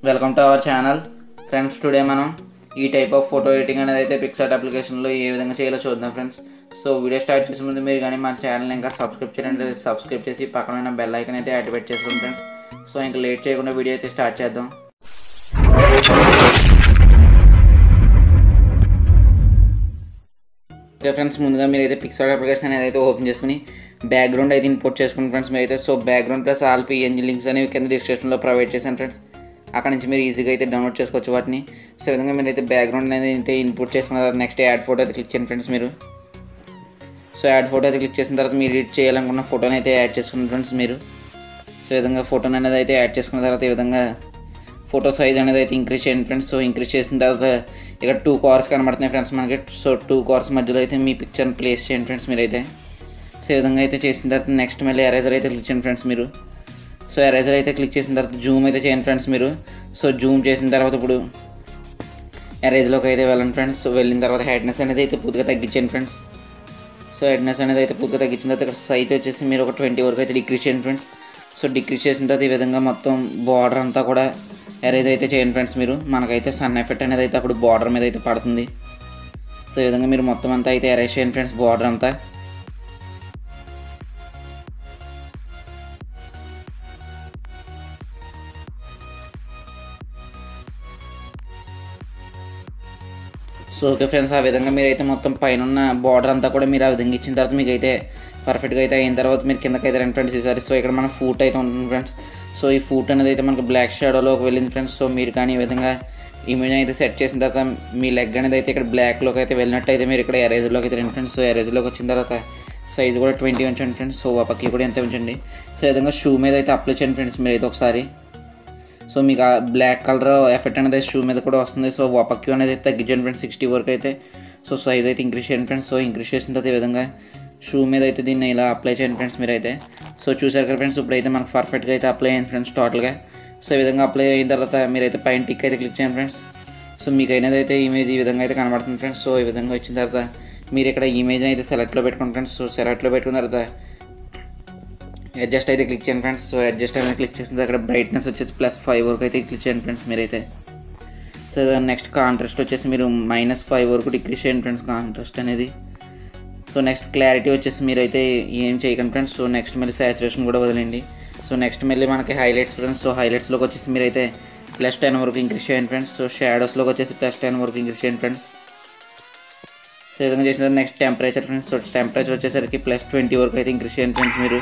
welcome to our channel friends today మనం ఈ type of photo editing అనేది అయితే పిక్సార్ట్ అప్లికేషన్లో ఏ విధంగా చేయాలో చూద్దాం ఫ్రెండ్స్ సో వీడియో స్టార్ట్ చేసే ముందు మీరు కానీ మన ఛానల్ ఇంకా సబ్స్క్రైబ్ చేయండి సబ్స్క్రైబ్ చేసి పక్కన ఉన్న బెల్ ఐకన్ అయితే యాక్టివేట్ చేసుకోండి ఫ్రెండ్స్ సో ఇంకా లేట్ చేయకుండా వీడియో అయితే స్టార్ట్ చేద్దాం ఓకే ఫ్రెండ్స్ ముందుగా మీరు అయితే పిక్సార్ట్ అప్లికేషన్ అనేది అయితే ఓపెన్ చేసుకుని బ్యాక్గ్రౌండ్ అయితే ఇంపోర్ట్ చేసుకుని ఫ్రెండ్స్ మీరు అయితే so background plus all PNG links అనేవి కింద డిస్క్రిప్షన్లో ప్రొవైడ్ చేశాను ఫ్రెండ్స్ అక్కడ నుంచి మీరు ఈజీగా అయితే డౌన్లోడ్ చేసుకోవచ్చు వాటిని సో ఈ విధంగా మీరు అయితే బ్యాక్గ్రౌండ్ అనేది అయితే ఇన్పుట్ చేసుకున్న తర్వాత నెక్స్ట్ యాడ్ ఫోటో అయితే క్లిక్ చేయండి ఫ్రెండ్స్ మీరు సో యాడ్ ఫోటో అయితే క్లిక్ చేసిన తర్వాత మీరు ఎడిట్ చేయాలనుకున్న ఫోటోని అయితే యాడ్ చేసుకున్న ఫ్రెండ్స్ మీరు సో ఈ విధంగా ఫోటోని అనేది అయితే యాడ్ చేసుకున్న తర్వాత ఈ విధంగా ఫోటో సైజ్ అనేది అయితే ఇంక్రీజ్ చేయండి ఫ్రెండ్స్ సో ఇంక్రీజ్ చేసిన తర్వాత ఇక్కడ టూ కార్స్ కనబడుతున్నాయి ఫ్రెండ్స్ మనకి సో టూ కార్స్ మధ్యలో అయితే మీ పిక్చర్ని ప్లేస్ చేయండి ఫ్రెండ్స్ మీరైతే సో ఈ విధంగా అయితే చేసిన తర్వాత నెక్స్ట్ మళ్ళీ ఎరేజర్ అయితే క్లిక్ చేయండి ఫ్రెండ్స్ మీరు సో ఎరేజర్ అయితే క్లిక్ చేసిన తర్వాత జూమ్ అయితే చేయండి ఫ్రెండ్స్ మీరు సో జూమ్ చేసిన తర్వాత ఇప్పుడు ఎరేజ్లోకి అయితే వెళ్ళండి ఫ్రెండ్స్ సో వెళ్ళిన తర్వాత హెడ్నెస్ అనేది అయితే పూర్తిగా తగ్గించండి ఫ్రెండ్స్ సో హెడ్నెస్ అనేది అయితే పూర్తిగా తగ్గించిన తర్వాత ఇక్కడ సైజ్ వచ్చేసి మీరు ఒక ట్వంటీ వరకు అయితే డిక్రీజ్ చేయండి ఫ్రెండ్స్ సో డిక్రీజ్ చేసిన తర్వాత ఈ విధంగా మొత్తం బార్డర్ అంతా కూడా ఎరేజ్ అయితే చేయండి ఫ్రెండ్స్ మీరు మనకైతే సన్ ఎఫెక్ట్ అనేది అయితే అప్పుడు బార్డర్ మీద అయితే పడుతుంది సో ఈ విధంగా మీరు మొత్తం అంతా అయితే ఎరేజ్ చేయండి ఫ్రెండ్స్ బార్డర్ అంతా సో ఓకే ఫ్రెండ్స్ ఆ విధంగా మీరైతే మొత్తం పైన ఉన్న బార్డర్ అంతా కూడా మీరు ఆ విధంగా ఇచ్చిన తర్వాత మీకు అయితే పర్ఫెక్ట్గా అయితే అయిన తర్వాత మీరు కిందకి అయితే రండి ఫ్రెండ్స్ ఈసారి సో ఇక్కడ మన ఫూట్ అయితే ఉంటుంది ఫ్రెండ్స్ సో ఈ ఫూట్ అనేది అయితే మనకు బ్లాక్ షాడోలోకి వెళ్ళింది ఫ్రెండ్స్ సో మీరు కానీ ఈ విధంగా ఇమేజ్ అయితే సెట్ చేసిన తర్వాత మీ లెగ్ అనేది అయితే ఇక్కడ బ్లాక్లోకి అయితే వెళ్ళినట్టు అయితే మీరు ఇక్కడ ఎరేజ్లోకి అయితే రండి ఫ్రెండ్స్ సో ఎరేజ్లోకి వచ్చిన తర్వాత సైజ్ కూడా ట్వంటీ ఉంచండి ఫ్రెండ్స్ సో ఆ పక్కకి కూడా ఎంత ఉంచండి సో ఈ విధంగా షూ మీద అయితే అప్లై చేయండి ఫ్రెండ్స్ మీరు అయితే ఒకసారి సో మీకు ఆ బ్లాక్ కలర్ ఎఫెక్ట్ అనేది షూ మీద కూడా వస్తుంది సో వపక్యూ అనేది తగ్గించండి ఫ్రెండ్స్ సిక్స్టీ వరకు అయితే సో సైజ్ అయితే ఇంక్రీజ్ చేయండి ఫ్రెండ్స్ సో ఇంక్రీజ్ చేసిన తర్వాత ఈ విధంగా షూ మీద అయితే దీన్ని ఇలా అప్లై చేయండి ఫ్రెండ్స్ మీరైతే సో చూసారు కదా ఫ్రెండ్స్ ఇప్పుడైతే మనకు పర్ఫెక్ట్గా అయితే అప్లై అయ్యింది ఫ్రెండ్స్ టోటల్గా సో ఈ విధంగా అప్లై అయిన తర్వాత మీరైతే పైన టిక్ అయితే క్లిక్ చేయండి ఫ్రెండ్స్ సో మీకు అయినది అయితే ఇమేజ్ ఈ విధంగా అయితే కనబడుతుంది ఫ్రెండ్స్ సో ఈ విధంగా వచ్చిన తర్వాత మీరు ఇక్కడ ఇమేజ్ అయితే సెలెక్ట్లో పెట్టుకోండి ఫ్రెండ్స్ సో సెలెక్ట్లో పెట్టుకున్న తర్వాత అడ్జస్ట్ అయితే క్లిక్ చేయండి ఫ్రెండ్స్ సో అడ్జస్ట్ అనేది క్లిక్ చేసిన తర్వాత అక్కడ బ్రైట్నెస్ వచ్చేసి ప్లస్ ఫైవ్ వరకు అయితే క్లిక్ చేయండి ఫ్రెండ్స్ మీరైతే సో నెక్స్ట్ కాంట్రాస్ట్ వచ్చేసి మీరు మైనస్ ఫైవ్ వరకు డిక్రీస్ చేయండి ఫ్రెండ్స్ కాంట్రాస్ట్ అనేది సో నెక్స్ట్ క్లారిటీ వచ్చేసి మీరైతే ఏం చేయకండి ఫ్రెండ్స్ సో నెక్స్ట్ మళ్ళీ సాచురేషన్ కూడా వదిలేండి సో నెక్స్ట్ మళ్ళీ మనకి హైలైట్స్ ఫ్రెండ్స్ సో హైలైట్స్లోకి వచ్చేసి మీరైతే ప్లస్ టెన్ వరకు ఇంక్రీస్ చేయండి ఫ్రెండ్స్ సో షాడోస్లోకి వచ్చేసి ప్లస్ టెన్ వరకు ఇంక్రీస్ చేయండి ఫ్రెండ్స్ సో ఈ విధంగా చేసిన next temperature friends so temperature వచ్చేసరికి ప్లస్ ట్వంటీ వరకు అయితే ఇంక్రీస్ చేయండి ఫ్రెండ్స్ మీరు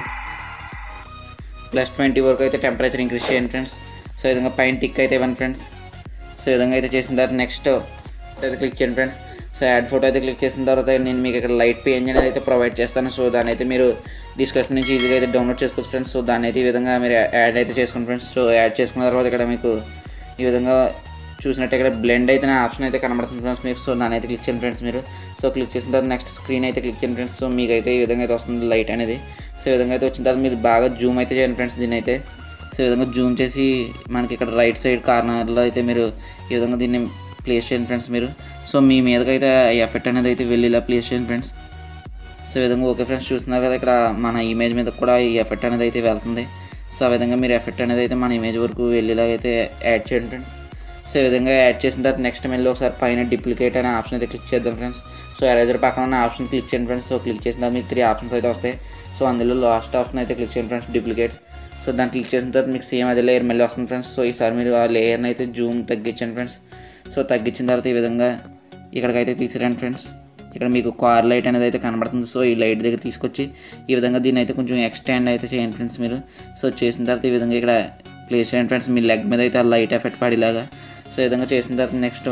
ప్లస్ ట్వంటీ వరకు అయితే టెంపరేచర్ ఇంక్రీజ్ చేయండి ఫ్రెండ్స్ సో ఈ విధంగా పైన టిక్ అయితే ఇవ్వండి ఫ్రెండ్స్ సో ఈ విధంగా అయితే చేసిన తర్వాత నెక్స్ట్ అయితే క్లిక్ చేయండి ఫ్రెండ్స్ సో యాడ్ ఫోటో అయితే క్లిక్ చేసిన తర్వాత నేను మీకు ఇక్కడ లైట్ పేజ్ అనేది అయితే ప్రొవైడ్ చేస్తాను సో దాని అయితే మీరు డిస్క్రిప్షన్ నుంచి ఈజీగా అయితే డౌన్లోడ్ చేసుకోవచ్చు ఫ్రెండ్స్ సో దాన్ని అయితే ఈ విధంగా మీరు యాడ్ అయితే చేసుకోండి ఫ్రెండ్స్ సో యాడ్ చేసుకున్న తర్వాత ఇక్కడ మీకు ఈ విధంగా చూసినట్టు ఇక్కడ బ్లెండ్ అయితే ఆప్షన్ అయితే కనబడుతుంది ఫ్రెండ్స్ మీకు సో దాని అయితే క్లిక్ చేయండి ఫ్రెండ్స్ మీరు సో క్లిక్ చేసిన తర్వాత నెక్స్ట్ స్క్రీన్ అయితే క్లిక్ చేయండి ఫ్రెండ్స్ సో మీకు అయితే ఈ విధంగా అయితే వస్తుంది లైట్ అనేది సో ఈ విధంగా అయితే వచ్చిన తర్వాత మీరు బాగా జూమ్ అయితే చేయండి ఫ్రెండ్స్ దీన్ని అయితే సో ఈ విధంగా జూమ్ చేసి మనకి ఇక్కడ రైట్ సైడ్ కార్నర్లో అయితే మీరు ఈ విధంగా దీన్ని ప్లేస్ చేయండి ఫ్రెండ్స్ మీరు సో మీ మీదకి అయితే ఈ ఎఫెక్ట్ అనేది అయితే వెళ్ళి ఇలా ప్లేస్ చేయండి ఫ్రెండ్స్ సో ఈ విధంగా ఓకే ఫ్రెండ్స్ చూస్తున్నారు కదా ఇక్కడ మన ఇమేజ్ మీద కూడా ఈ ఎఫెక్ట్ అనేది అయితే వెళ్తుంది సో ఆ విధంగా మీరు ఎఫెక్ట్ అనేది అయితే మన ఇమేజ్ వరకు వెళ్ళేలాగా అయితే యాడ్ చేయండి ఫ్రెండ్స్ సో ఈ విధంగా యాడ్ చేసిన తర్వాత నెక్స్ట్ మళ్ళీ ఒకసారి పైన డిప్లికేట్ అనే ఆప్షన్ అయితే క్లిక్ చేద్దాం ఫ్రెండ్స్ సో ఎరేజర్ పక్కన ఉన్న ఆప్షన్ క్లిక్ చేయండి ఫ్రెండ్స్ సో క్లిక్ చేసిన తర్వాత మీకు త్రీ ఆప్షన్స్ అయితే వస్తాయి సో అందులో లాస్ట్ ఆప్షన్ అయితే క్లిక్ చేయండి ఫ్రెండ్స్ డూప్లికేట్ సో దాన్ని క్లిక్ చేసిన తర్వాత మీకు సేమ్ అదే లేయర్ మళ్ళీ వస్తుంది ఫ్రెండ్స్ సో ఈసారి మీరు ఆ లేయర్ని అయితే జూమ్ తగ్గించండి ఫ్రెండ్స్ సో తగ్గించిన తర్వాత ఈ విధంగా ఇక్కడికైతే తీసిరండి ఫ్రెండ్స్ ఇక్కడ మీకు కార్ లైట్ అనేది అయితే కనబడుతుంది సో ఈ లైట్ దగ్గర తీసుకొచ్చి ఈ విధంగా దీన్ని అయితే కొంచెం ఎక్స్టెండ్ అయితే చేయండి ఫ్రెండ్స్ మీరు సో చేసిన తర్వాత ఈ విధంగా ఇక్కడ ప్లేస్ చేయండి ఫ్రెండ్స్ మీ లెగ్ మీద అయితే ఆ లైట్ ఎఫెక్ట్ పడేలాగా సో ఈ విధంగా చేసిన తర్వాత నెక్స్ట్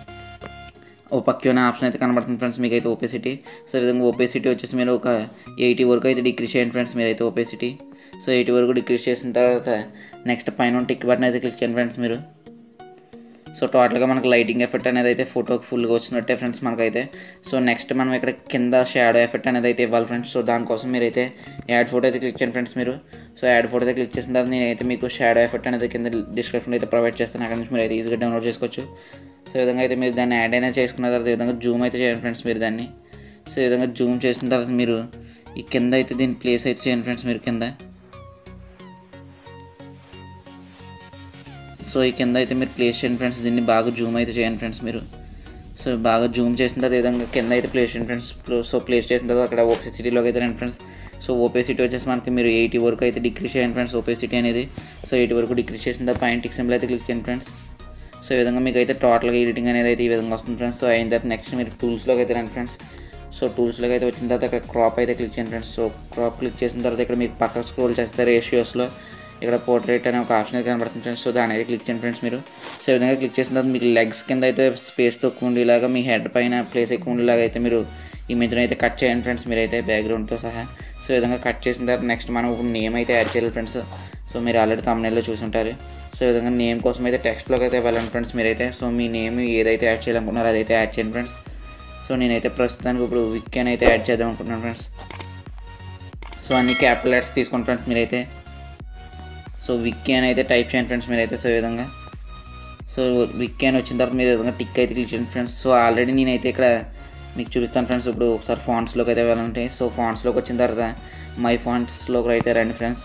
ఓపక్యూ అనే ఆప్షన్ అయితే కనబడుతుంది ఫ్రెండ్స్ మీకు అయితే ఓపెసిటీ సో ఈ విధంగా ఓపెసిటీ వచ్చేసి మీరు ఒక ఎయిటీ వరకు అయితే డిక్రీస్ చేయండి ఫ్రెండ్స్ మీరైతే ఓపెసిటీ సో ఎయిటీ వరకు డిక్రీస్ చేసిన తర్వాత నెక్స్ట్ పైన టిక్ బటన్ అయితే క్లిక్ చేయండి ఫ్రెండ్స్ మీరు సో టోటల్గా మనకు లైటింగ్ ఎఫెక్ట్ అనేది అయితే ఫోటోకి ఫుల్గా వచ్చినట్టే ఫ్రెండ్స్ మనకైతే సో నెక్స్ట్ మనం ఇక్కడ కింద షాడో ఎఫెక్ట్ అనేది అయితే ఇవ్వాలి ఫ్రెండ్స్ సో దానికోసం మీరైతే యాడ్ ఫోటో అయితే క్లిక్ చేయండి ఫ్రెండ్స్ మీరు సో యాడ్ ఫోటో అయితే క్లిక్ చేసిన తర్వాత నేనైతే మీకు షాడో ఎఫెక్ట్ అనేది కింద డిస్క్రిప్షన్లో అయితే ప్రొవైడ్ చేస్తాను అక్కడ నుంచి మీరు అయితే ఈజీగా డౌన్లోడ్ చేసుకోవచ్చు సో ఈ విధంగా అయితే మీరు దాన్ని యాడ్ అయినా చేసుకున్న తర్వాత ఈ విధంగా జూమ్ అయితే చేయండి ఫ్రెండ్స్ మీరు దాన్ని సో ఈ విధంగా జూమ్ చేసిన తర్వాత మీరు ఈ కింద అయితే దీని ప్లేస్ అయితే చేయండి ఫ్రెండ్స్ మీరు కింద సో ఈ కింద అయితే మీరు ప్లేస్ చేయండి ఫ్రెండ్స్ దీన్ని బాగా జూమ్ అయితే చేయండి ఫ్రెండ్స్ మీరు సో బాగా జూమ్ చేసిన తర్వాత ఈ విధంగా కింద అయితే ప్లేస్ చేయండి ఫ్రెండ్స్ సో ప్లేస్ చేసిన తర్వాత అక్కడ ఓపెసిటీలోకి అయితే రండి ఫ్రెండ్స్ సో ఓపెసిటీ వచ్చేసి మనకి మీరు ఎయిటీ వరకు అయితే డిక్రీస్ చేయండి ఫ్రెండ్స్ ఓపెసిటీ అనేది సో ఎయిటీ వరకు డిక్రీస్ చేసిన తర్వాత పైన టిక్ సింబల్ అయితే క్లిక్ చేయండి ఫ్రెండ్స్ సో ఈ విధంగా మీకు అయితే టోటల్గా ఎడిటింగ్ అనేది అయితే ఈ విధంగా వస్తుంది ఫ్రెండ్స్ సో అయిన తర్వాత నెక్స్ట్ మీరు టూల్స్లోకి అయితే రండి ఫ్రెండ్స్ సో టూల్స్లోకి అయితే వచ్చిన తర్వాత ఇక్కడ క్రాప్ అయితే క్లిక్ చేయండి ఫ్రెండ్స్ సో క్రాప్ క్లిక్ చేసిన తర్వాత ఇక్కడ మీకు పక్కకు స్క్రోల్ చేస్తే రేషియోస్లో ఇక్కడ పోర్ట్రేట్ అనే ఒక ఆప్షన్ అయితే కనబడుతుంది ఫ్రెండ్స్ సో దాని అయితే క్లిక్ చేయండి ఫ్రెండ్స్ మీరు సో ఈ విధంగా క్లిక్ చేసిన తర్వాత మీకు లెగ్స్ కింద అయితే స్పేస్ తక్కువ ఉండేలాగా మీ హెడ్ పైన ప్లేస్ ఎక్కువ ఉండేలాగా అయితే మీరు ఇమేజ్ని అయితే కట్ చేయండి ఫ్రెండ్స్ మీరైతే బ్యాక్గ్రౌండ్తో సహా సో ఈ విధంగా కట్ చేసిన తర్వాత నెక్స్ట్ మనం ఇప్పుడు నేమ్ అయితే యాడ్ చేయాలి ఫ్రెండ్స్ సో మీరు ఆల్రెడీ తమిళలో చూసి ఉంటారు సో ఈ విధంగా నేమ్ కోసం అయితే టెక్స్ట్లోకి అయితే వెళ్ళండి ఫ్రెండ్స్ మీరైతే సో మీ నేమ్ ఏదైతే యాడ్ చేయాలనుకున్నారో అదైతే యాడ్ చేయండి ఫ్రెండ్స్ సో నేనైతే ప్రస్తుతానికి ఇప్పుడు విక్ అని అయితే యాడ్ చేద్దాం అనుకుంటున్నాను ఫ్రెండ్స్ సో అన్ని క్యాపిటల్ లెటర్స్ తీసుకోండి ఫ్రెండ్స్ మీరైతే సో విక్కీ అని అయితే టైప్ చేయండి ఫ్రెండ్స్ మీరైతే సో ఈ విధంగా సో విక్కీ అని వచ్చిన తర్వాత మీరు ఈ విధంగా టిక్ అయితే క్లిక్ చేయండి ఫ్రెండ్స్ సో ఆల్రెడీ నేనైతే ఇక్కడ మీకు చూపిస్తాను ఫ్రెండ్స్ ఇప్పుడు ఒకసారి ఫాంట్స్లోకి అయితే వెళ్ళాలంటే సో ఫాంట్స్లోకి వచ్చిన తర్వాత మై ఫాంట్స్లోకి అయితే రండి ఫ్రెండ్స్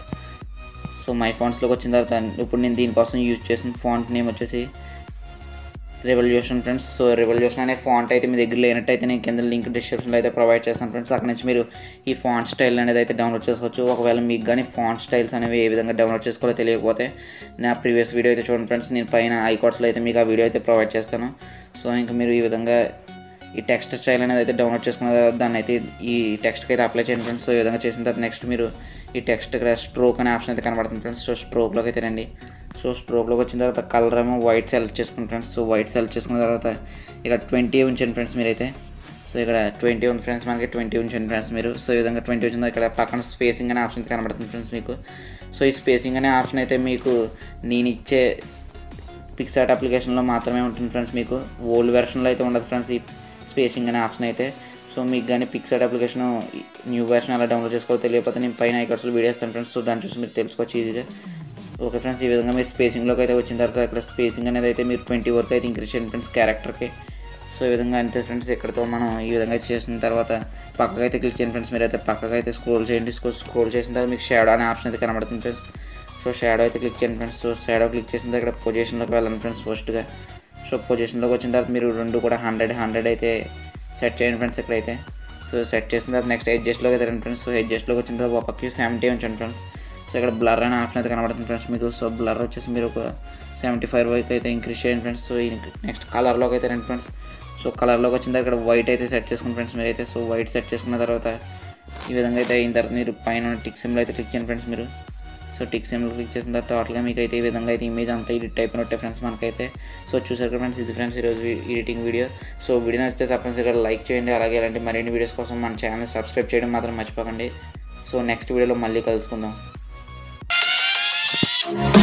సో మై ఫాంట్స్లోకి వచ్చిన తర్వాత ఇప్పుడు నేను దీనికోసం యూజ్ చేసిన ఫాంట్ నేమ్ వచ్చేసి రెవల్యూషన్ ఫ్రెండ్స్ సో రెవల్యూషన్ అనే ఫాంట్ అయితే మీ దగ్గర లేనట్టయితే నేను కింద లింక్ డిస్క్రిప్షన్లో అయితే ప్రొవైడ్ చేస్తాను ఫ్రెండ్స్ అక్కడ నుంచి మీరు ఈ ఫాంట్ స్టైల్ అనేది అయితే డౌన్లోడ్ చేసుకోవచ్చు ఒకవేళ మీకు కానీ ఫాంట్ స్టైల్స్ అనేవి ఏ విధంగా డౌన్లోడ్ చేసుకోవాలో తెలియకపోతే నా ప్రీవియస్ వీడియో అయితే చూడండి ఫ్రెండ్స్ నేను పైన ఐకార్డ్స్లో అయితే మీకు ఆ వీడియో అయితే ప్రొవైడ్ చేస్తాను సో ఇంకా మీరు ఈ విధంగా ఈ టెక్స్ట్ స్టైల్ అనేది అయితే డౌన్లోడ్ చేసుకున్న తర్వాత దాన్ని అయితే ఈ టెక్స్ట్కి అయితే అప్లై చేయండి ఫ్రెండ్స్ సో ఈ విధంగా చేసిన తర్వాత నెక్స్ట్ మీరు ఈ టెక్స్ట్ ఇక్కడ స్ట్రోక్ అనే ఆప్షన్ అయితే కనబడుతుంది ఫ్రెండ్స్ సో స్ట్రోక్లోకి అయితే రండి సో స్ట్రోక్లోకి వచ్చిన తర్వాత కలర్ ఏమో వైట్ సెలెక్ట్ చేసుకుని ఫ్రెండ్స్ సో వైట్ సెలెక్ట్ చేసుకున్న తర్వాత ఇక్కడ ట్వంటీ ఉంచండి ఫ్రెండ్స్ మీరైతే సో ఇక్కడ ట్వంటీ ఉంది ఫ్రెండ్స్ మనకి ట్వంటీ ఉంచండి ఫ్రెండ్స్ మీరు సో ఈ విధంగా ట్వంటీ వచ్చిందో ఇక్కడ పక్కన స్పేసింగ్ అనే ఆప్షన్ అయితే కనబడుతుంది ఫ్రెండ్స్ మీకు సో ఈ స్పేసింగ్ అనే ఆప్షన్ అయితే మీకు నేను ఇచ్చే పిక్సార్ట్ అప్లికేషన్లో మాత్రమే ఉంటుంది ఫ్రెండ్స్ మీకు ఓల్డ్ వెర్షన్లో అయితే ఉండదు ఫ్రెండ్స్ ఈ స్పేసింగ్ అనే ఆప్షన్ అయితే సో మీకు కానీ పిక్సార్ట్ అప్లికేషన్ న్యూ వెర్షన్ అలా డౌన్లోడ్ చేసుకోవాలి తెలియకపోతే నేను పైన ఐకార్డ్స్లో వీడియో ఇస్తాను ఫ్రెండ్స్ సో దాన్ని చూసి మీరు తెలుసుకోవచ్చు ఈజీగా ఓకే ఫ్రెండ్స్ ఈ విధంగా మీరు స్పేసింగ్లోకి అయితే వచ్చిన తర్వాత ఇక్కడ స్పేసింగ్ అనేది అయితే మీరు ట్వంటీ వరకు అయితే ఇంక్రీజ్ చేయండి ఫ్రెండ్స్ క్యారెక్టర్కి సో ఈ విధంగా అంతే ఫ్రెండ్స్ ఇక్కడతో మనం ఈ విధంగా చేసిన తర్వాత పక్కకి అయితే క్లిక్ చేయండి ఫ్రెండ్స్ మీరు అయితే పక్కకి అయితే స్క్రోల్ చేయండి స్క్రోల్ చేసిన తర్వాత మీకు షాడో అనే ఆప్షన్ అయితే కనబడుతుంది ఫ్రెండ్స్ సో షాడో అయితే క్లిక్ చేయండి ఫ్రెండ్స్ సో షాడో క్లిక్ చేసిన తర్వాత ఇక్కడ పొజిషన్లోకి వెళ్ళండి ఫ్రెండ్స్ ఫస్ట్గా సో పొజిషన్లోకి వచ్చిన తర్వాత మీరు రెండు కూడా హండ్రెడ్ హండ్రెడ్ అయితే సెట్ చేయండి ఫ్రెండ్స్ ఇక్కడైతే సో సెట్ చేసిన తర్వాత నెక్స్ట్ అడ్జస్ట్లోకి అయితే రండి ఫ్రెండ్స్ సో అడ్జస్ట్లోకి వచ్చిన తర్వాత ఒక పక్కకి సెవెంటీ ఉంచండి ఫ్రెండ్స్ సో ఇక్కడ బ్లర్ అనే ఆప్షన్ అయితే కనబడుతుంది ఫ్రెండ్స్ మీకు సో బ్లర్ వచ్చేసి మీరు ఒక సెవెంటీ ఫైవ్ వరకు అయితే ఇంక్రీజ్ చేయండి ఫ్రెండ్స్ సో నెక్స్ట్ కలర్లోకి అయితే రండి ఫ్రెండ్స్ సో కలర్లోకి వచ్చిన తర్వాత ఇక్కడ వైట్ అయితే సెట్ చేసుకుని ఫ్రెండ్స్ మీరు అయితే సో వైట్ సెట్ చేసుకున్న తర్వాత ఈ విధంగా అయితే అయిన తర్వాత మీరు పైన టిక్ సింబల్ అయితే క్లిక్ చేయండి ఫ్రెండ్స్ మీరు సో టిక్ సింబల్ క్లిక్ చేసిన తర్వాత టోటల్గా మీకు అయితే ఈ విధంగా అయితే ఇమేజ్ అంతా ఎడిట్ అయిపోయినట్టే ఫ్రెండ్స్ మనకైతే సో చూసారు కదా ఫ్రెండ్స్ ఇది ఫ్రెండ్స్ ఈరోజు ఎడిటింగ్ వీడియో సో వీడియో నచ్చితే తప్పనిసరిగా లైక్ చేయండి అలాగే ఇలాంటి మరిన్ని వీడియోస్ కోసం మన ఛానల్ సబ్స్క్రైబ్ చేయడం మాత్రం మర్చిపోకండి సో నెక్స్ట్ వీడియోలో మళ్ళీ కలుసుకుందాం